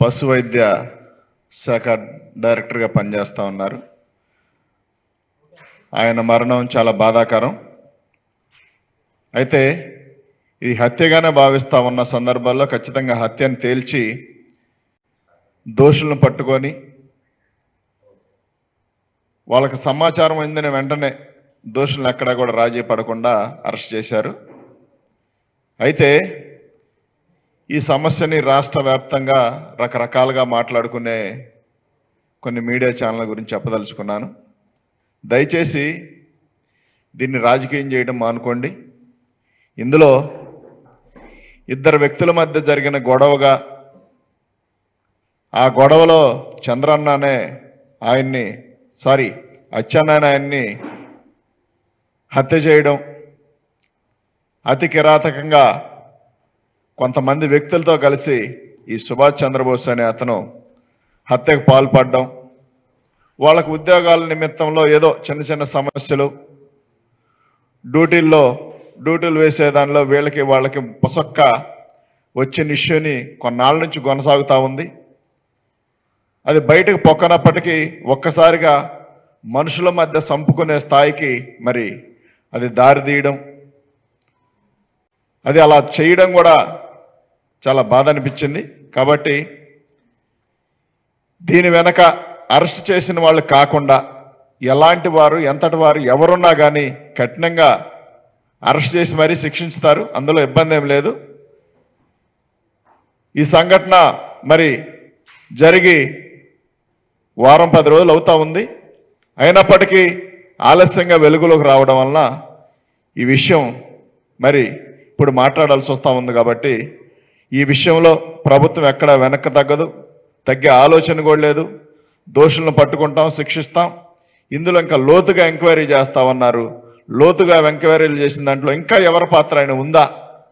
పశు వైద్య శాఖ డైరెక్టర్గా పనిచేస్తూ ఉన్నారు ఆయన మరణం చాలా బాధాకరం అయితే ఇది హత్యగానే భావిస్తా ఉన్న సందర్భాల్లో ఖచ్చితంగా హత్యను తేల్చి దోషులను పట్టుకొని వాళ్ళకి సమాచారం అందిన వెంటనే దోషులను ఎక్కడా కూడా రాజీ పడకుండా అరెస్ట్ చేశారు అయితే ఈ సమస్యని రాష్ట్ర వ్యాప్తంగా రకరకాలుగా మాట్లాడుకునే కొన్ని మీడియా ఛానళ్ళ గురించి చెప్పదలుచుకున్నాను దయచేసి దీన్ని రాజకీయం చేయడం మానుకోండి ఇందులో ఇద్దరు వ్యక్తుల మధ్య జరిగిన గొడవగా ఆ గొడవలో చంద్రన్న అనే ఆయన్ని సారీ అచ్చెన్న అనే ఆయన్ని హత్య చేయడం అతి కిరాతకంగా కొంతమంది వ్యక్తులతో కలిసి ఈ సుభాష్ చంద్రబోస్ అనే అతను హత్యకు పాల్పడడం వాళ్ళకు ఉద్యోగాల నిమిత్తంలో ఏదో చిన్న చిన్న సమస్యలు డ్యూటీల్లో డ్యూటీలు వేసే దానిలో వీళ్ళకి వాళ్ళకి పొసక్క వచ్చిన ఇష్యూని కొన్నాళ్ళ నుంచి కొనసాగుతూ ఉంది అది బయటకు పొక్కనప్పటికీ ఒక్కసారిగా మనుషుల మధ్య సంపుకునే స్థాయికి మరి అది దారి తీయడం అది అలా చేయడం కూడా చాలా బాధ అనిపించింది కాబట్టి దీని వెనక అరెస్ట్ చేసిన వాళ్ళు కాకుండా ఎలాంటి వారు ఎంతటి వారు ఎవరున్నా కానీ కఠినంగా అరెస్ట్ చేసి మరీ శిక్షించుతారు అందులో ఇబ్బంది ఏం లేదు ఈ సంఘటన మరి జరిగి వారం పది రోజులు అవుతా ఉంది అయినప్పటికీ ఆలస్యంగా వెలుగులోకి రావడం వలన ఈ విషయం మరి ఇప్పుడు మాట్లాడాల్సి వస్తూ ఉంది కాబట్టి ఈ విషయంలో ప్రభుత్వం ఎక్కడ వెనక్కి తగ్గదు తగ్గే ఆలోచన కూడా లేదు దోషులను పట్టుకుంటాం శిక్షిస్తాం ఇందులో ఇంకా లోతుగా ఎంక్వైరీ చేస్తామన్నారు లోతుగా ఎంక్వైరీలు చేసిన దాంట్లో ఇంకా ఎవరి పాత్ర అయినా ఉందా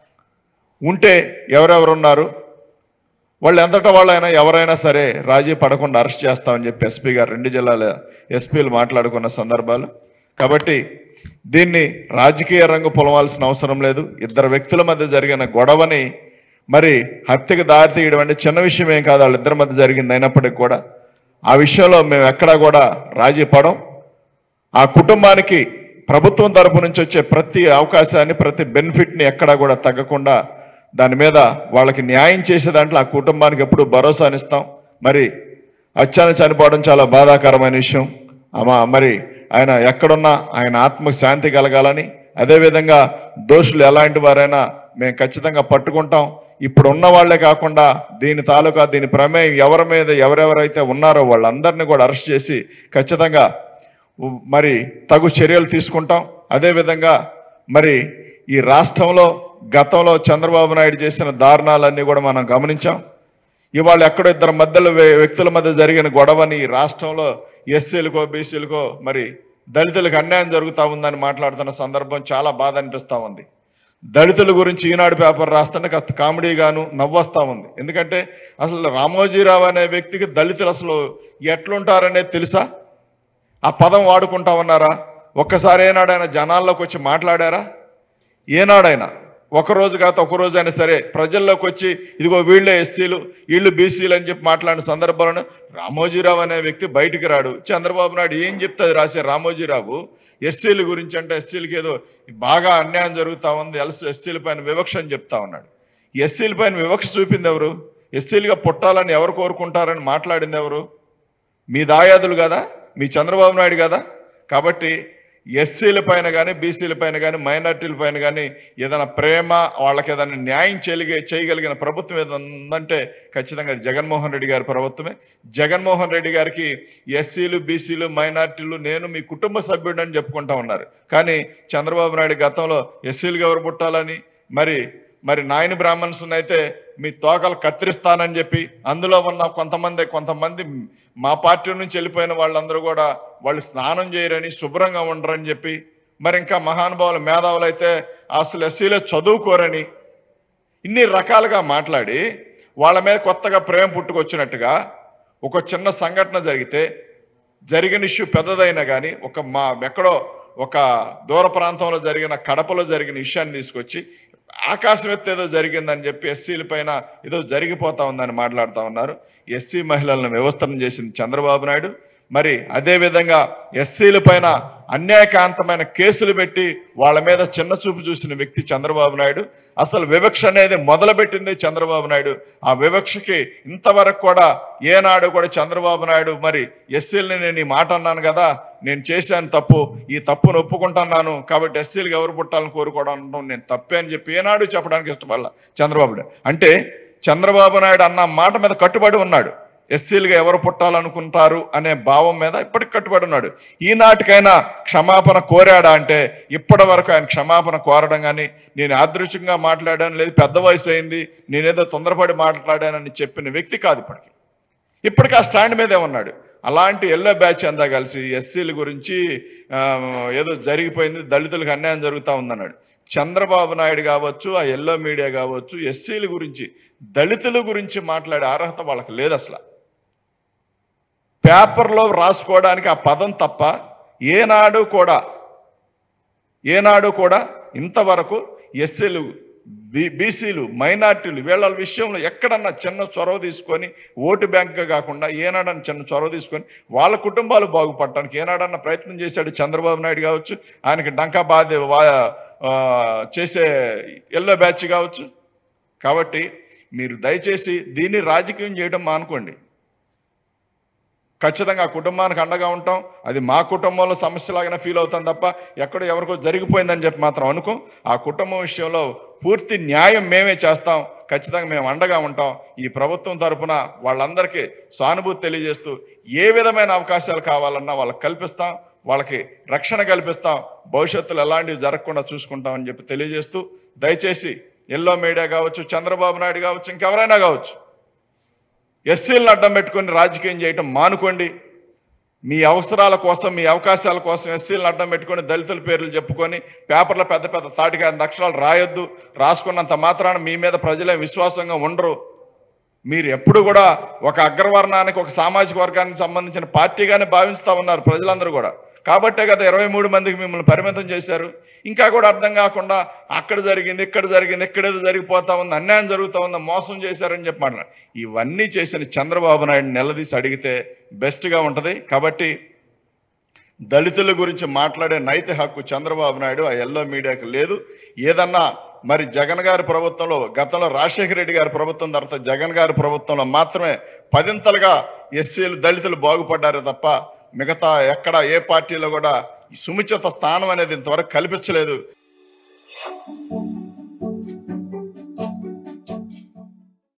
ఉంటే ఎవరెవరున్నారు వాళ్ళు ఎంతటా వాళ్ళైనా ఎవరైనా సరే రాజీ పడకుండా అరెస్ట్ చేస్తామని చెప్పి ఎస్పీ గారు రెండు జిల్లాల ఎస్పీలు మాట్లాడుకున్న సందర్భాలు కాబట్టి దీన్ని రాజకీయ రంగు పొలవాల్సిన అవసరం లేదు ఇద్దరు వ్యక్తుల మధ్య జరిగిన గొడవని మరి హత్యకు దారి తీయడం అంటే చిన్న విషయం ఏం కాదు వాళ్ళిద్దరి మధ్య జరిగింది అయినప్పటికీ కూడా ఆ విషయంలో మేము ఎక్కడా కూడా రాజీ పడం ఆ కుటుంబానికి ప్రభుత్వం తరపు నుంచి వచ్చే ప్రతి అవకాశాన్ని ప్రతి బెనిఫిట్ని ఎక్కడా కూడా తగ్గకుండా దాని మీద వాళ్ళకి న్యాయం చేసే దాంట్లో ఆ కుటుంబానికి ఎప్పుడు భరోసానిస్తాం మరి అచ్చాన చనిపోవడం చాలా బాధాకరమైన విషయం అమ్మా మరి ఆయన ఎక్కడున్నా ఆయన ఆత్మకు శాంతి కలగాలని అదేవిధంగా దోషులు ఎలాంటి వారైనా మేము ఖచ్చితంగా పట్టుకుంటాం ఇప్పుడు ఉన్న వాళ్ళే కాకుండా దీని తాలూకా దీని ప్రమేయం ఎవరి మీద ఎవరెవరైతే ఉన్నారో వాళ్ళందరినీ కూడా అరెస్ట్ చేసి ఖచ్చితంగా ఉ- మరి తగు చర్యలు తీసుకుంటాం అదేవిధంగా మరి ఈ రాష్ట్రంలో గతంలో చంద్రబాబు నాయుడు చేసిన దారుణాలన్నీ కూడా మనం గమనించాం ఇవాళ ఎక్కడో ఇద్దరు మధ్యలో వే- వ్యక్తుల మధ్య జరిగిన గొడవని ఈ రాష్ట్రంలో ఎస్సీలకో బీసీలకో మరి దళితులకు అన్యాయం జరుగుతూ ఉందని మాట్లాడుతున్న సందర్భం చాలా బాధ అనిపిస్తూ ఉంది దళితుల గురించి ఈనాడు పేపర్ రాస్తుంటే కాస్త కామెడీగాను నవ్వొస్తా ఉంది ఎందుకంటే అసలు రామోజీరావు అనే వ్యక్తికి దళితులు అసలు ఎట్లుంటారనేది తెలుసా ఆ పదం వాడుకుంటా ఉన్నారా ఒక్కసారి ఏనాడైనా జనాల్లోకి వచ్చి మాట్లాడారా ఏనాడైనా ఒక రోజు కాక ఒక రోజు అయినా సరే ప్రజల్లోకి వచ్చి ఇదిగో వీళ్ళే ఎస్సీలు వీళ్ళు బీసీలు అని చెప్పి మాట్లాడిన సందర్భాలను రామోజీరావు అనే వ్యక్తి బయటికి రాడు చంద్రబాబు నాయుడు ఏం చెప్తుంది రాసే రామోజీరావు ఎస్సీల గురించి అంటే ఎస్సీలకి ఏదో బాగా అన్యాయం జరుగుతూ ఉంది ఎల్స్ ఎస్సీల పైన వివక్ష అని చెప్తా ఉన్నాడు ఎస్సీల పైన వివక్ష చూపింది ఎవరు ఎస్సీలుగా పుట్టాలని ఎవరు కోరుకుంటారని మాట్లాడింది ఎవరు మీ దాయాదులు కదా మీ చంద్రబాబు నాయుడు కదా కాబట్టి ఎస్సీల పైన కానీ బీసీల పైన కానీ మైనార్టీల పైన కానీ ఏదైనా ప్రేమ వాళ్ళకి ఏదైనా న్యాయం చేయగలిగే చేయగలిగిన ప్రభుత్వం ఏదైనా ఉందంటే ఖచ్చితంగా అది జగన్మోహన్ రెడ్డి గారి ప్రభుత్వమే జగన్మోహన్ రెడ్డి గారికి ఎస్సీలు బీసీలు మైనార్టీలు నేను మీ కుటుంబ సభ్యుడు అని చెప్పుకుంటా ఉన్నారు కానీ చంద్రబాబు నాయుడు గతంలో ఎస్సీలుగా ఎవరు పుట్టాలని మరి మరి నాయని బ్రాహ్మణ్స్ అయితే మీ తోకలు కత్తిరిస్తానని చెప్పి అందులో ఉన్న కొంతమంది కొంతమంది మా పార్టీ నుంచి వెళ్ళిపోయిన వాళ్ళందరూ కూడా వాళ్ళు స్నానం చేయరని శుభ్రంగా ఉండరని చెప్పి మరి ఇంకా మహానుభావులు మేధావులు అయితే అసలు ఎస్సీలో చదువుకోరని ఇన్ని రకాలుగా మాట్లాడి వాళ్ళ మీద కొత్తగా ప్రేమ పుట్టుకొచ్చినట్టుగా ఒక చిన్న సంఘటన జరిగితే జరిగిన ఇష్యూ పెద్దదైనా కానీ ఒక మా ఎక్కడో ఒక దూర ప్రాంతంలో జరిగిన కడపలో జరిగిన విషయాన్ని తీసుకొచ్చి ఆకాశం ఎత్తు ఏదో జరిగిందని చెప్పి ఎస్సీల పైన ఏదో జరిగిపోతా ఉందని మాట్లాడుతూ ఉన్నారు ఎస్సీ మహిళలను వ్యవస్థను చేసింది చంద్రబాబు నాయుడు మరి అదే విధంగా ఎస్సీల పైన అన్యాయకాంతమైన కేసులు పెట్టి వాళ్ళ మీద చిన్న చూపు చూసిన వ్యక్తి చంద్రబాబు నాయుడు అసలు వివక్ష అనేది మొదలుపెట్టింది చంద్రబాబు నాయుడు ఆ వివక్షకి ఇంతవరకు కూడా ఏనాడు కూడా చంద్రబాబు నాయుడు మరి ఎస్సీలని నేను ఈ మాట అన్నాను కదా నేను చేశాను తప్పు ఈ తప్పును ఒప్పుకుంటున్నాను కాబట్టి ఎస్సీలకు ఎవరు పుట్టాలని కోరుకోవడం అనడం నేను తప్పే అని చెప్పి ఏనాడు చెప్పడానికి ఇష్టపడాల చంద్రబాబు నాయుడు అంటే చంద్రబాబు నాయుడు అన్న మాట మీద కట్టుబడి ఉన్నాడు ఎస్సీలుగా ఎవరు పుట్టాలనుకుంటారు అనే భావం మీద ఇప్పటికి కట్టుబడి ఉన్నాడు ఈనాటికైనా క్షమాపణ కోరాడా అంటే ఇప్పటి వరకు ఆయన క్షమాపణ కోరడం కానీ నేను యాదృచ్ఛికంగా మాట్లాడాను లేదు పెద్ద వయసు అయింది నేనేదో తొందరపడి మాట్లాడానని చెప్పిన వ్యక్తి కాదు ఇప్పటికి ఇప్పటికీ ఆ స్టాండ్ మీదే ఉన్నాడు అలాంటి ఎల్లో బ్యాచ్ అంతా కలిసి ఎస్సీల గురించి ఆ, ఏదో జరిగిపోయింది దళితులకు అన్యాయం జరుగుతూ ఉందన్నాడు చంద్రబాబు నాయుడు కావచ్చు ఆ ఎల్లో మీడియా కావచ్చు ఎస్సీల గురించి దళితుల గురించి మాట్లాడే అర్హత వాళ్ళకి లేదు అసలు పేపర్లో రాసుకోవడానికి ఆ పదం తప్ప ఏనాడు కూడా ఏనాడు కూడా ఇంతవరకు ఎస్సీలు బీ బీసీలు మైనార్టీలు వీళ్ళ విషయంలో ఎక్కడన్నా చిన్న చొరవ తీసుకొని ఓటు బ్యాంక్గా కాకుండా ఏనాడన్నా చిన్న చొరవ తీసుకొని వాళ్ళ కుటుంబాలు బాగుపడటానికి ఏనాడన్నా ప్రయత్నం చేశాడు చంద్రబాబు నాయుడు కావచ్చు ఆయనకి డంకా బాధ వా- ఆ, చేసే ఎల్లో బ్యాచ్ కావచ్చు కాబట్టి మీరు దయచేసి దీన్ని రాజకీయం చేయడం మానుకోండి ఖచ్చితంగా ఆ కుటుంబానికి అండగా ఉంటాం అది మా కుటుంబంలో సమస్యలాగానే ఫీల్ అవుతాం తప్ప ఎక్కడో ఎవరికో జరిగిపోయిందని చెప్పి మాత్రం అనుకో ఆ కుటుంబం విషయంలో పూర్తి న్యాయం మేమే చేస్తాం ఖచ్చితంగా మేము అండగా ఉంటాం ఈ ప్రభుత్వం తరపున వాళ్ళందరికీ సానుభూతి తెలియజేస్తూ ఏ విధమైన అవకాశాలు కావాలన్నా వాళ్ళకి కల్పిస్తాం వాళ్ళకి రక్షణ కల్పిస్తాం భవిష్యత్తులో ఎలాంటివి జరగకుండా చూసుకుంటామని చెప్పి తెలియజేస్తూ దయచేసి ఎల్లో మీడియా కావచ్చు చంద్రబాబు నాయుడు కావచ్చు ఇంకెవరైనా కావచ్చు ఎస్సీలను అడ్డం పెట్టుకొని రాజకీయం చేయటం మానుకోండి మీ అవసరాల కోసం మీ అవకాశాల కోసం ఎస్సీలను అడ్డం పెట్టుకొని దళితుల పేర్లు చెప్పుకొని పేపర్లో పెద్ద పెద్ద తాటికి ఐదు అక్షరాలు రాయొద్దు రాసుకున్నంత మాత్రాన మీ మీద ప్రజలే విశ్వాసంగా ఉండరు మీరు ఎప్పుడు కూడా ఒక అగ్రవర్ణానికి ఒక సామాజిక వర్గానికి సంబంధించిన పార్టీగానే భావిస్తూ ఉన్నారు ప్రజలందరూ కూడా కాబట్టే కదా ఇరవై మూడు మందికి మిమ్మల్ని పరిమితం చేశారు ఇంకా కూడా అర్థం కాకుండా అక్కడ జరిగింది ఇక్కడ జరిగింది ఎక్కడేదో జరిగిపోతా ఉంది అన్యాయం జరుగుతూ ఉంది మోసం చేశారని చెప్పి మాట్లాడు ఇవన్నీ చేసిన చంద్రబాబు నాయుడు నిలదీసి అడిగితే బెస్ట్గా ఉంటుంది కాబట్టి దళితుల గురించి మాట్లాడే నైతిక హక్కు చంద్రబాబు నాయుడు ఆ ఎల్లో మీడియాకు లేదు ఏదన్నా మరి జగన్ గారి ప్రభుత్వంలో గతంలో రాజశేఖర రెడ్డి గారి ప్రభుత్వం తర్వాత జగన్ గారి ప్రభుత్వంలో మాత్రమే పదింతలుగా ఎస్సీలు దళితులు బాగుపడ్డారు తప్ప మిగతా ఎక్కడ ఏ పార్టీలో కూడా ఈ సుముచిత స్థానం అనేది ఇంతవరకు కల్పించలేదు